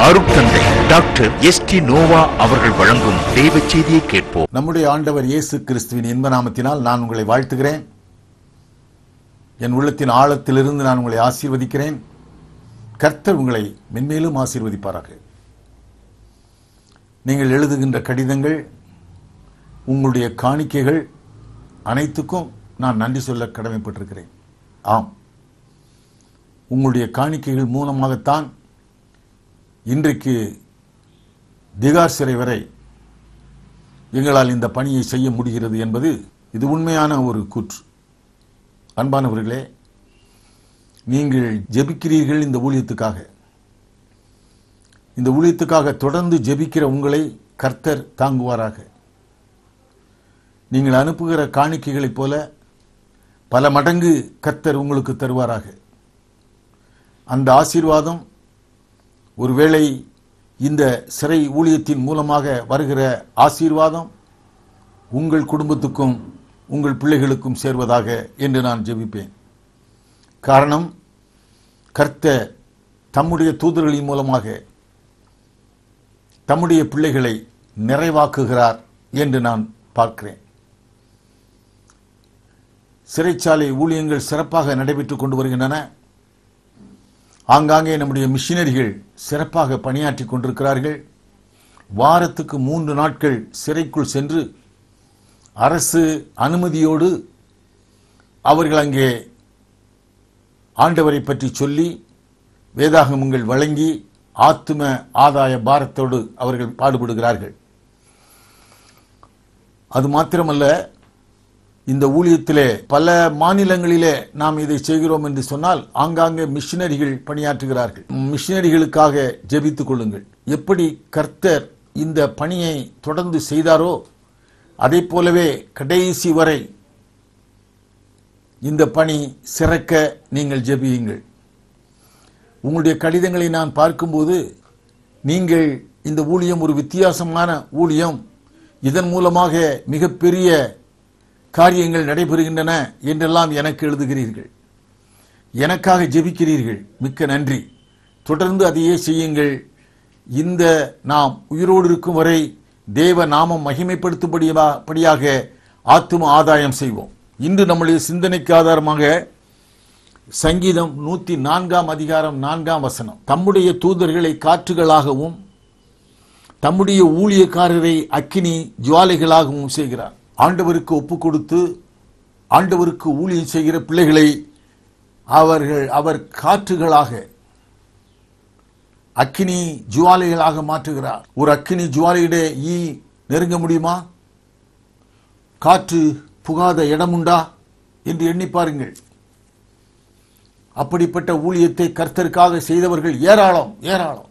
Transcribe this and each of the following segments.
அருட்தந்தை doctor S T Noah அவர்கள் வழங்கும் தெய்வ செய்தியை கேட்போம் நம்முடைய ஆண்டவர் இயேசு கிறிஸ்துவின் இன்ப நாமத்தினால் நான் உங்களை வாழ்த்துகிறேன் என் உள்ளத்தின் ஆழத்திலிருந்து நான் உங்களை ஆசீர்வதிக்கிறேன் கர்த்தர் உங்களை மென்மேலும் ஆசீர்வதிப்பாராக நீங்கள் எழுதுகின்ற கடிதங்கள் உங்களுடைய காணிக்கைகள் அனைத்துக்கும் நான் நன்றி சொல்ல கடமைப்பட்டிருக்கிறேன் ஆம் உங்களுடைய காணிக்கைகள் மூலமாகத்தான் இன்றைக்கு திகார் சிறை வரை எங்களால் இந்த பணியை செய்ய முடிகிறது என்பது இது உண்மையான ஒரு கூற்று அன்பானவர்களே நீங்கள் ஜெபிக்கிறீர்கள் இந்த ஊழியத்துக்காக இந்த ஊழியத்துக்காக தொடர்ந்து ஜெபிக்கிற உங்களை கர்த்தர் தாங்குவாராக நீங்கள் அனுப்புகிற காணிக்கைகளைப் போல பல மடங்கு கர்த்தர் உங்களுக்கு தருவாராக அந்த ஆசீர்வாதம் ஒருவேளை இந்த சிறை ஊழியத்தின் மூலமாக வருகிற ஆசீர்வாதம் உங்கள் குடும்பத்துக்கும் உங்கள் பிள்ளைகளுக்கும் சேர்வதாக என்று நான் ஜெபிப்பேன் காரணம் கர்த்த தம்முடைய தூதர்களின் மூலமாக தம்முடைய பிள்ளைகளை நிறைவாக்குகிறார் என்று நான் பார்க்கிறேன் சிறைச்சாலை ஊழியங்கள் சிறப்பாக நடைபெற்றுக் கொண்டு வருகின்றன ஆங்காங்கே நம்முடைய மிஷினரிகள் சிறப்பாக பணியாற்றி கொண்டிருக்கிறார்கள் வாரத்துக்கு மூன்று நாட்கள் சிறைக்குள் சென்று அரசு அனுமதியோடு அவர்கள் அங்கே ஆண்டவரை பற்றி சொல்லி வேதாகமங்கள் வழங்கி ஆத்தும ஆதாய பாரத்தோடு அவர்கள் பாடுபடுகிறார்கள் அது மாத்திரமல்ல இந்த ஊழியத்திலே பல மாநிலங்களிலே நாம் இதை செய்கிறோம் என்று சொன்னால் ஆங்காங்கே மிஷினரிகள் பணியாற்றுகிறார்கள் மிஷினரிகளுக்காக ஜெபித்துக் கொள்ளுங்கள் எப்படி கர்த்தர் இந்த பணியை தொடர்ந்து செய்தாரோ அதே போலவே கடைசி வரை இந்த பணி சிறக்க நீங்கள் ஜெபியுங்கள் உங்களுடைய கடிதங்களை நான் பார்க்கும்போது நீங்கள் இந்த ஊழியம் ஒரு வித்தியாசமான ஊழியம் இதன் மூலமாக மிகப்பெரிய காரியங்கள் நடைபெறுகின்றன என்றெல்லாம் எனக்கு எழுதுகிறீர்கள் எனக்காக ஜெபிக்கிறீர்கள் மிக்க நன்றி தொடர்ந்து அதையே செய்யுங்கள் இந்த நாம் உயிரோடு இருக்கும் வரை தேவ நாமம் மகிமைப்படுத்தும்படியாக ஆத்தும ஆதாயம் செய்வோம் இன்று நம்முடைய சிந்தனைக்கு ஆதாரமாக சங்கீதம் நூத்தி நான்காம் அதிகாரம் நான்காம் வசனம் தம்முடைய தூதர்களை காற்றுகளாகவும் தம்முடைய ஊழியக்காரரை அக்கினி ஜுவாலைகளாகவும் செய்கிறார் ஆண்டவருக்கு ஒப்பு கொடுத்து ஆண்டவருக்கு ஊழியம் செய்கிற பிள்ளைகளை அவர்கள் அவர் காற்றுகளாக அக்கினி ஜுவாலைகளாக மாற்றுகிறார் ஒரு அக்கினி ஜுவாலையிட ஈ நெருங்க முடியுமா காற்று புகாத இடமுண்டா என்று எண்ணி பாருங்கள் அப்படிப்பட்ட ஊழியத்தை கர்த்தருக்காக செய்தவர்கள் ஏராளம் ஏராளம்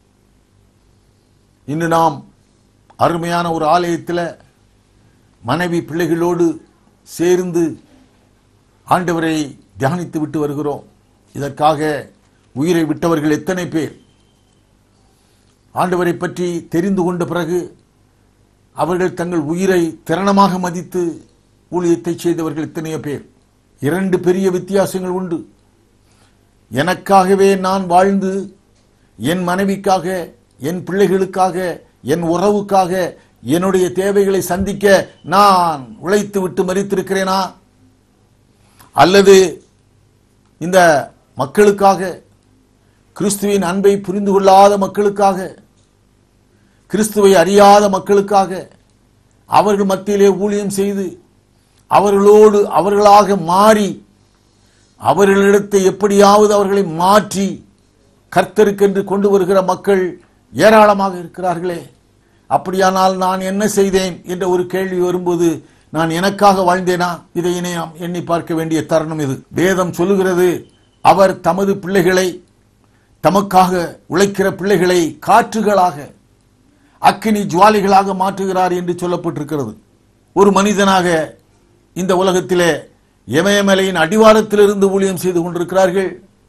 இன்று நாம் அருமையான ஒரு ஆலயத்தில் மனைவி பிள்ளைகளோடு சேர்ந்து ஆண்டவரை தியானித்து விட்டு வருகிறோம் இதற்காக உயிரை விட்டவர்கள் எத்தனை பேர் ஆண்டவரை பற்றி தெரிந்து கொண்ட பிறகு அவர்கள் தங்கள் உயிரை திறனமாக மதித்து ஊழியத்தை செய்தவர்கள் எத்தனையோ பேர் இரண்டு பெரிய வித்தியாசங்கள் உண்டு எனக்காகவே நான் வாழ்ந்து என் மனைவிக்காக என் பிள்ளைகளுக்காக என் உறவுக்காக என்னுடைய தேவைகளை சந்திக்க நான் உழைத்து விட்டு மறித்திருக்கிறேனா அல்லது இந்த மக்களுக்காக கிறிஸ்துவின் அன்பை புரிந்து கொள்ளாத மக்களுக்காக கிறிஸ்துவை அறியாத மக்களுக்காக அவர்கள் மத்தியிலே ஊழியம் செய்து அவர்களோடு அவர்களாக மாறி அவர்களிடத்தை எப்படியாவது அவர்களை மாற்றி கர்த்தருக்கென்று கொண்டு வருகிற மக்கள் ஏராளமாக இருக்கிறார்களே அப்படியானால் நான் என்ன செய்தேன் என்ற ஒரு கேள்வி வரும்போது நான் எனக்காக வாழ்ந்தேனா இதை நாம் எண்ணி பார்க்க வேண்டிய தருணம் இது வேதம் சொல்லுகிறது அவர் தமது பிள்ளைகளை தமக்காக உழைக்கிற பிள்ளைகளை காற்றுகளாக அக்கினி ஜுவாலிகளாக மாற்றுகிறார் என்று சொல்லப்பட்டிருக்கிறது ஒரு மனிதனாக இந்த உலகத்திலே எமயமலையின் அடிவாரத்திலிருந்து ஊழியம் செய்து கொண்டிருக்கிறார்கள்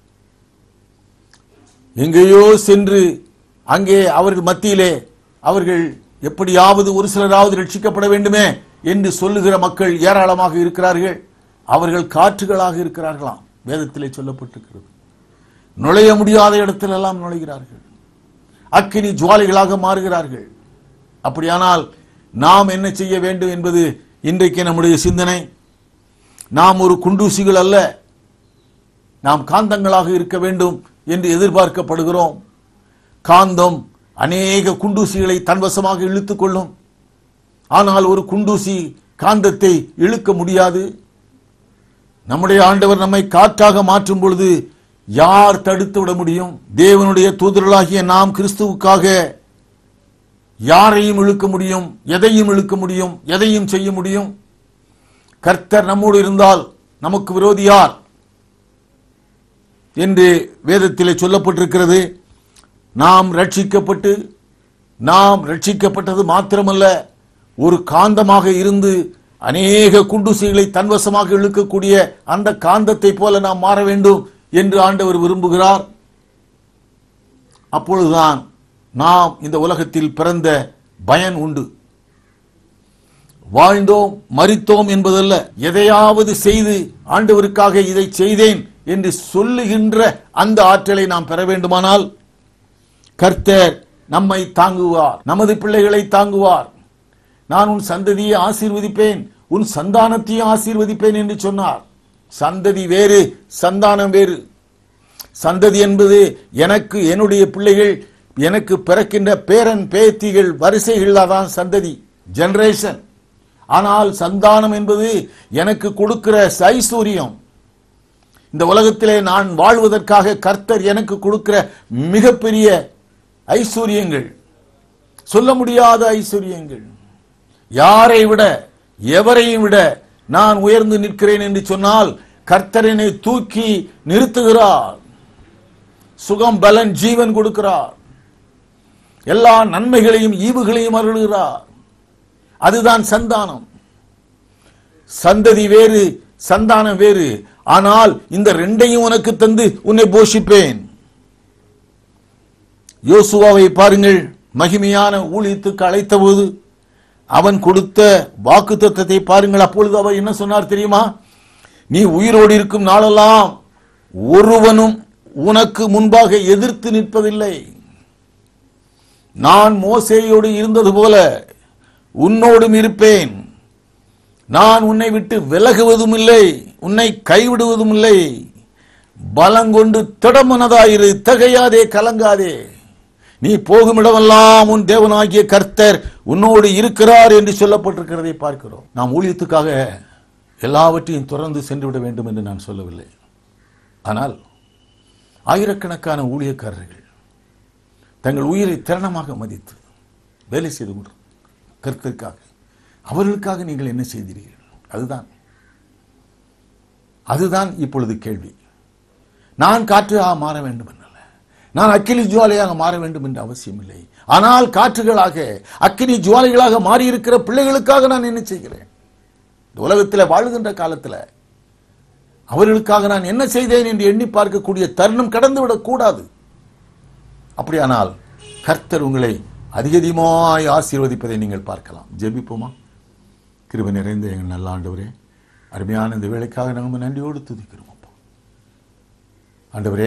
எங்கேயோ சென்று அங்கே அவர்கள் மத்தியிலே அவர்கள் எப்படியாவது ஒரு சிலராவது ரட்சிக்கப்பட வேண்டுமே என்று சொல்லுகிற மக்கள் ஏராளமாக இருக்கிறார்கள் அவர்கள் காற்றுகளாக இருக்கிறார்களாம் வேதத்திலே சொல்லப்பட்டிருக்கிறது நுழைய முடியாத இடத்திலெல்லாம் நுழைகிறார்கள் அக்கினி ஜுவாலைகளாக மாறுகிறார்கள் அப்படியானால் நாம் என்ன செய்ய வேண்டும் என்பது இன்றைக்கு நம்முடைய சிந்தனை நாம் ஒரு குண்டூசிகள் அல்ல நாம் காந்தங்களாக இருக்க வேண்டும் என்று எதிர்பார்க்கப்படுகிறோம் காந்தம் அநேக குண்டூசிகளை தன்வசமாக இழுத்துக் கொள்ளும் ஆனால் ஒரு குண்டூசி காந்தத்தை இழுக்க முடியாது நம்முடைய ஆண்டவர் நம்மை காற்றாக மாற்றும் பொழுது யார் தடுத்து விட முடியும் தேவனுடைய தூதர்களாகிய நாம் கிறிஸ்துவுக்காக யாரையும் இழுக்க முடியும் எதையும் இழுக்க முடியும் எதையும் செய்ய முடியும் கர்த்தர் நம்மோடு இருந்தால் நமக்கு விரோதி யார் என்று வேதத்திலே சொல்லப்பட்டிருக்கிறது நாம் ரட்சிக்கப்பட்டு நாம் ரட்சிக்கப்பட்டது மாத்திரமல்ல ஒரு காந்தமாக இருந்து அநேக குண்டுசைகளை தன்வசமாக இழுக்கக்கூடிய அந்த காந்தத்தை போல நாம் மாற வேண்டும் என்று ஆண்டவர் விரும்புகிறார் அப்பொழுதுதான் நாம் இந்த உலகத்தில் பிறந்த பயன் உண்டு வாழ்ந்தோம் மரித்தோம் என்பதல்ல எதையாவது செய்து ஆண்டவருக்காக இதை செய்தேன் என்று சொல்லுகின்ற அந்த ஆற்றலை நாம் பெற வேண்டுமானால் கர்த்தர் நம்மை தாங்குவார் நமது பிள்ளைகளை தாங்குவார் நான் உன் சந்ததியை ஆசீர்வதிப்பேன் உன் சந்தானத்தையும் ஆசீர்வதிப்பேன் என்று சொன்னார் சந்ததி வேறு சந்தானம் வேறு சந்ததி என்பது எனக்கு என்னுடைய பிள்ளைகள் எனக்கு பிறக்கின்ற பேரன் பேத்திகள் வரிசைகள் தான் சந்ததி ஜெனரேஷன் ஆனால் சந்தானம் என்பது எனக்கு கொடுக்கிற ஐஸ்வர்யம் இந்த உலகத்திலே நான் வாழ்வதற்காக கர்த்தர் எனக்கு கொடுக்கிற மிகப்பெரிய ஐஸ்வர்யங்கள் சொல்ல முடியாத ஐஸ்வர்யங்கள் யாரை விட எவரையும் விட நான் உயர்ந்து நிற்கிறேன் என்று சொன்னால் கர்த்தரனை தூக்கி நிறுத்துகிறார் சுகம் பலன் ஜீவன் கொடுக்கிறார் எல்லா நன்மைகளையும் ஈவுகளையும் அருளுகிறார் அதுதான் சந்தானம் சந்ததி வேறு சந்தானம் வேறு ஆனால் இந்த ரெண்டையும் உனக்கு தந்து உன்னை போஷிப்பேன் யோசுவாவை பாருங்கள் மகிமையான ஊழியத்துக்கு அழைத்தபோது அவன் கொடுத்த வாக்கு தத்தத்தை பாருங்கள் அப்பொழுது அவர் என்ன சொன்னார் தெரியுமா நீ உயிரோடு இருக்கும் நாளெல்லாம் ஒருவனும் உனக்கு முன்பாக எதிர்த்து நிற்பதில்லை நான் மோசேயோடு இருந்தது போல உன்னோடும் இருப்பேன் நான் உன்னை விட்டு விலகுவதும் இல்லை உன்னை கைவிடுவதும் இல்லை பலங்கொண்டு திடமனதாயிரு தகையாதே கலங்காதே நீ போகும் இடமெல்லாம் உன் தேவனாகிய கர்த்தர் உன்னோடு இருக்கிறார் என்று சொல்லப்பட்டிருக்கிறதை பார்க்கிறோம் நாம் ஊழியத்துக்காக எல்லாவற்றையும் தொடர்ந்து சென்று விட வேண்டும் என்று நான் சொல்லவில்லை ஆனால் ஆயிரக்கணக்கான ஊழியக்காரர்கள் தங்கள் உயிரை திறனமாக மதித்து வேலை செய்து கொண்டு கருத்திற்காக அவர்களுக்காக நீங்கள் என்ன செய்தீர்கள் அதுதான் அதுதான் இப்பொழுது கேள்வி நான் காற்றாக மாற வேண்டும் என்னல்ல நான் அக்கினி ஜுவாலையாக மாற வேண்டும் என்று அவசியம் இல்லை ஆனால் காற்றுகளாக அக்கினி ஜுவாலைகளாக மாறியிருக்கிற பிள்ளைகளுக்காக நான் என்ன செய்கிறேன் இந்த உலகத்தில் வாழுகின்ற காலத்தில் அவர்களுக்காக நான் என்ன செய்தேன் என்று எண்ணி பார்க்கக்கூடிய தருணம் கடந்துவிடக் கூடாது அப்படியானால் கர்த்தர் உங்களை அதிகதிகமாய் ஆசீர்வதிப்பதை நீங்கள் பார்க்கலாம் ஜெபிப்போமா கிருபை நிறைந்த எங்கள் நல்ல ஆண்டவரே அருமையான இந்த வேலைக்காக நாங்கள் நன்றியோடு துதிக்கிறோம் அப்பா ஆண்டவரே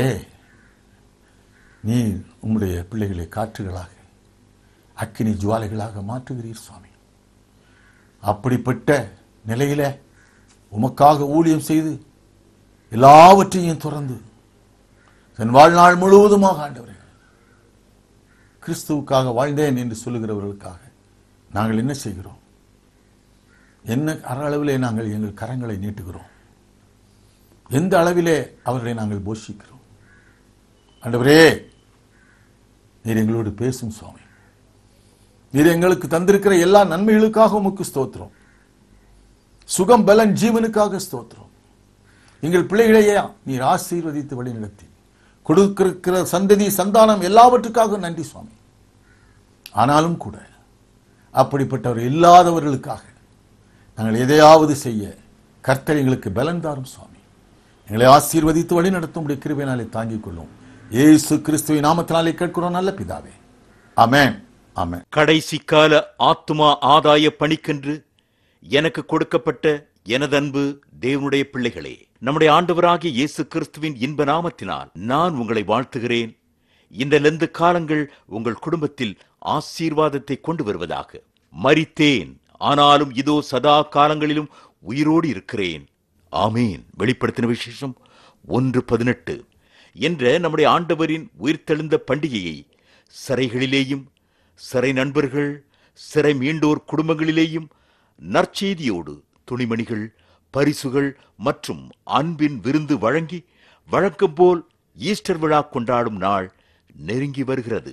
நீ உம்முடைய பிள்ளைகளை காற்றுகளாக அக்கினி ஜுவாலைகளாக மாற்றுகிறீர் சுவாமி அப்படிப்பட்ட நிலையில உமக்காக ஊழியம் செய்து எல்லாவற்றையும் துறந்து தன் வாழ்நாள் முழுவதுமாக ஆண்டவரே கிறிஸ்துவுக்காக வாழ்ந்தேன் என்று சொல்லுகிறவர்களுக்காக நாங்கள் என்ன செய்கிறோம் என்ன அளவிலே நாங்கள் எங்கள் கரங்களை நீட்டுகிறோம் எந்த அளவிலே அவர்களை நாங்கள் போஷிக்கிறோம் ஆண்டவரே நீர் எங்களோடு பேசும் சுவாமி நீர் எங்களுக்கு தந்திருக்கிற எல்லா நன்மைகளுக்காக உமக்கு ஸ்தோத்திரம் சுகம் பலன் ஜீவனுக்காக ஸ்தோத்திரம் எங்கள் பிள்ளைகளையே நீர் ஆசீர்வதித்து வழிநடத்தி கொடுக்கிற சந்ததி சந்தானம் எல்லாவற்றுக்காக நன்றி சுவாமி ஆனாலும் கூட அப்படிப்பட்டவர் இல்லாதவர்களுக்காக நாங்கள் எதையாவது செய்ய கர்த்தர் எங்களுக்கு பலன் தாரும் சுவாமி எங்களை ஆசீர்வதித்து வழி நடத்தும் கிருபையினாலே தாங்கிக் கொள்ளும் ஏசு கிறிஸ்துவின் நாமத்தினாலே கேட்கிறோம் நல்ல பிதாவே ஆமென் ஆமென் கடைசி கால ஆத்துமா ஆதாய பணிக்கென்று எனக்கு கொடுக்கப்பட்ட எனதன்பு தேவனுடைய பிள்ளைகளே நம்முடைய ஆண்டவராகிய இயேசு கிறிஸ்துவின் இன்ப நாமத்தினால் நான் உங்களை வாழ்த்துகிறேன் இந்த லெந்து காலங்கள் உங்கள் குடும்பத்தில் ஆசீர்வாதத்தை கொண்டு வருவதாக மரித்தேன் ஆனாலும் இதோ சதா காலங்களிலும் உயிரோடு இருக்கிறேன் ஆமீன் வெளிப்படுத்தின விசேஷம் ஒன்று பதினெட்டு என்ற நம்முடைய ஆண்டவரின் உயிர்த்தெழுந்த பண்டிகையை சிறைகளிலேயும் சிறை நண்பர்கள் சிறை மீண்டோர் குடும்பங்களிலேயும் நற்செய்தியோடு துணிமணிகள் பரிசுகள் மற்றும் அன்பின் விருந்து வழங்கி வழக்கம் போல் ஈஸ்டர் விழா கொண்டாடும் நாள் நெருங்கி வருகிறது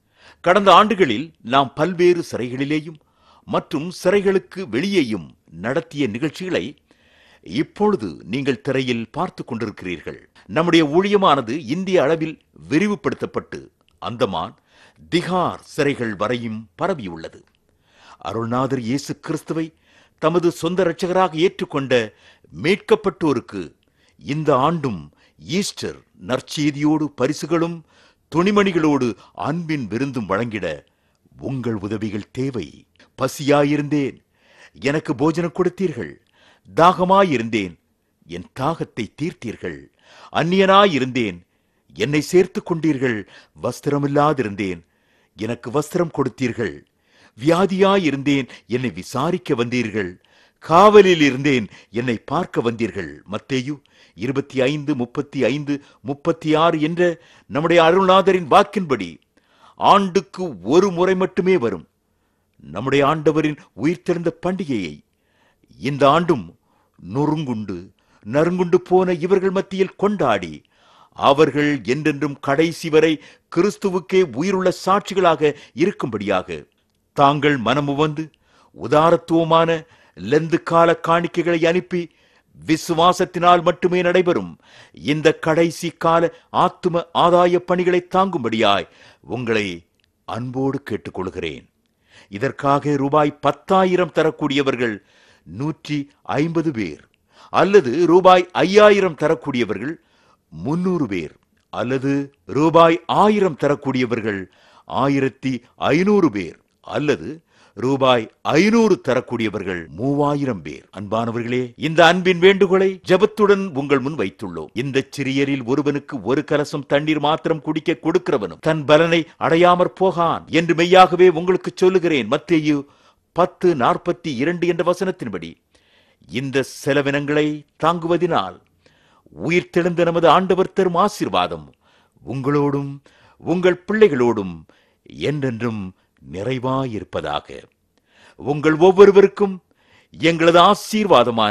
கடந்த ஆண்டுகளில் நாம் பல்வேறு சிறைகளிலேயும் மற்றும் சிறைகளுக்கு வெளியேயும் நடத்திய நிகழ்ச்சிகளை இப்பொழுது நீங்கள் திரையில் பார்த்து கொண்டிருக்கிறீர்கள் நம்முடைய ஊழியமானது இந்திய அளவில் விரிவுபடுத்தப்பட்டு அந்தமான் திகார் சிறைகள் வரையும் பரவியுள்ளது அருள்நாதர் இயேசு கிறிஸ்துவை தமது சொந்த இரட்சகராக ஏற்றுக்கொண்ட மீட்கப்பட்டோருக்கு இந்த ஆண்டும் ஈஸ்டர் நற்செய்தியோடு பரிசுகளும் துணிமணிகளோடு அன்பின் விருந்தும் வழங்கிட உங்கள் உதவிகள் தேவை பசியாயிருந்தேன் எனக்கு போஜனம் கொடுத்தீர்கள் தாகமாயிருந்தேன் என் தாகத்தை தீர்த்தீர்கள் அந்நியனாயிருந்தேன் என்னை சேர்த்துக் கொண்டீர்கள் வஸ்திரமில்லாதிருந்தேன் எனக்கு வஸ்திரம் கொடுத்தீர்கள் வியாதியாயிருந்தேன் என்னை விசாரிக்க வந்தீர்கள் காவலில் இருந்தேன் என்னை பார்க்க வந்தீர்கள் மத்தேயு இருபத்தி ஐந்து முப்பத்தி ஐந்து முப்பத்தி ஆறு என்ற நம்முடைய அருள்நாதரின் வாக்கின்படி ஆண்டுக்கு ஒரு முறை மட்டுமே வரும் நம்முடைய ஆண்டவரின் உயிர்த்தெழுந்த பண்டிகையை இந்த ஆண்டும் நொறுங்குண்டு நறுங்குண்டு போன இவர்கள் மத்தியில் கொண்டாடி அவர்கள் என்றென்றும் கடைசி வரை கிறிஸ்துவுக்கே உயிருள்ள சாட்சிகளாக இருக்கும்படியாக தாங்கள் மனமு வந்து உதாரத்துவமான லெந்து கால காணிக்கைகளை அனுப்பி விசுவாசத்தினால் மட்டுமே நடைபெறும் இந்த கடைசி கால ஆத்தும ஆதாய பணிகளை தாங்கும்படியாய் உங்களை அன்போடு கேட்டுக்கொள்கிறேன் இதற்காக ரூபாய் பத்தாயிரம் தரக்கூடியவர்கள் நூற்றி ஐம்பது பேர் அல்லது ரூபாய் ஐயாயிரம் தரக்கூடியவர்கள் முன்னூறு பேர் அல்லது ரூபாய் ஆயிரம் தரக்கூடியவர்கள் ஆயிரத்தி ஐநூறு பேர் அல்லது ரூபாய் ஐநூறு தரக்கூடியவர்கள் மூவாயிரம் பேர் அன்பானவர்களே இந்த அன்பின் வேண்டுகோளை ஜெபத்துடன் உங்கள் முன் வைத்துள்ளோம் இந்த சிறியரில் ஒருவனுக்கு ஒரு கலசம் தண்ணீர் மாத்திரம் குடிக்க கொடுக்கிறவனும் தன் பலனை அடையாமற் போகான் என்று மெய்யாகவே உங்களுக்கு சொல்லுகிறேன் மத்தேயு பத்து நாற்பத்தி இரண்டு என்ற வசனத்தின்படி இந்த செலவினங்களை தாங்குவதினால் உயிர்த்தெழுந்த நமது ஆண்டவர் தரும் ஆசீர்வாதம் உங்களோடும் உங்கள் பிள்ளைகளோடும் என்றென்றும் நிறைவாயிருப்பதாக உங்கள் ஒவ்வொருவருக்கும் எங்களது ஆசீர்வாதமான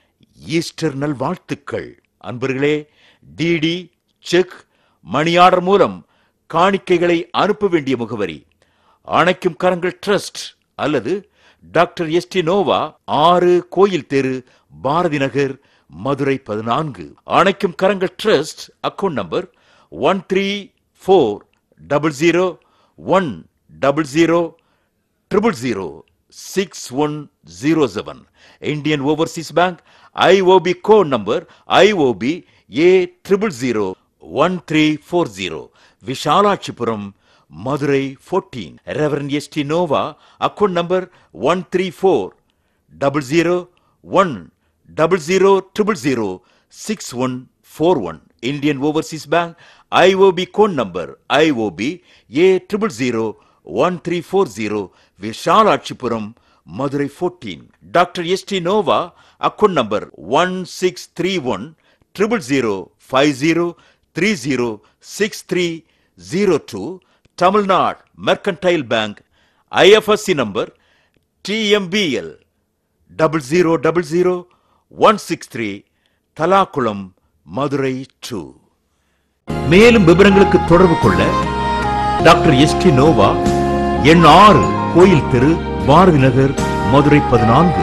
ஈஸ்டர் நல்வாழ்த்துக்கள் அன்பர்களே டிடி செக் மணி ஆர்டர் மூலம் காணிக்கைகளை அனுப்ப வேண்டிய முகவரி அணைக்கும் கரங்கள் ட்ரஸ்ட் அல்லது டாக்டர் எஸ் டி நோவா ஆறு கோயில் தெரு பாரதி நகர் மதுரை பதினான்கு Anaikkum Karangal trust account number one three four double zero one double zero triple zero six one zero seven Indian Overseas Bank IOB code number IOB A triple zero one three four zero Vishalakshipuram Madurai fourteen reverend S T Nova account number one three four double zero one double zero triple zero six one four one Indian Overseas Bank IOB code number IOB A triple zero one three four zero Vishalakshipuram Madurai fourteen doctor S T Nova account number one six three one triple zero five zero three zero six three zero two Tamil Nadu Mercantile Bank IFSC number TMBL double zero double zero one six three Tallakulam Madurai two மேலும் விவரங்களுக்கு தொடர்பு கொள்ள doctor S T Noah எண் ஆறு கோயில் தெரு பாரதி நகர் மதுரை பதினான்கு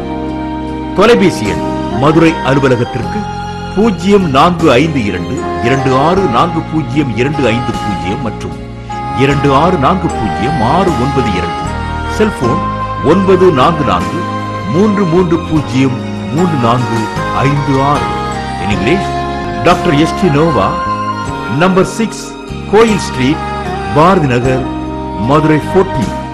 தொலைபேசி எண் மதுரை அலுவலகத்திற்கு பூஜ்ஜியம் நான்கு ஐந்து இரண்டு இரண்டு ஆறு நான்கு பூஜ்ஜியம் இரண்டு ஐந்து பூஜ்ஜியம் மற்றும் இரண்டு ஆறு நான்கு பூஜ்ஜியம் ஆறு ஒன்பது இரண்டு செல்போன் ஒன்பது நான்கு நான்கு மூன்று மூன்று பூஜ்ஜியம் மூன்று நான்கு ஐந்து ஆறு in English doctor S T Nova number six கோயில் ஸ்ட்ரீட் பாரதி நகர் மதுரை 14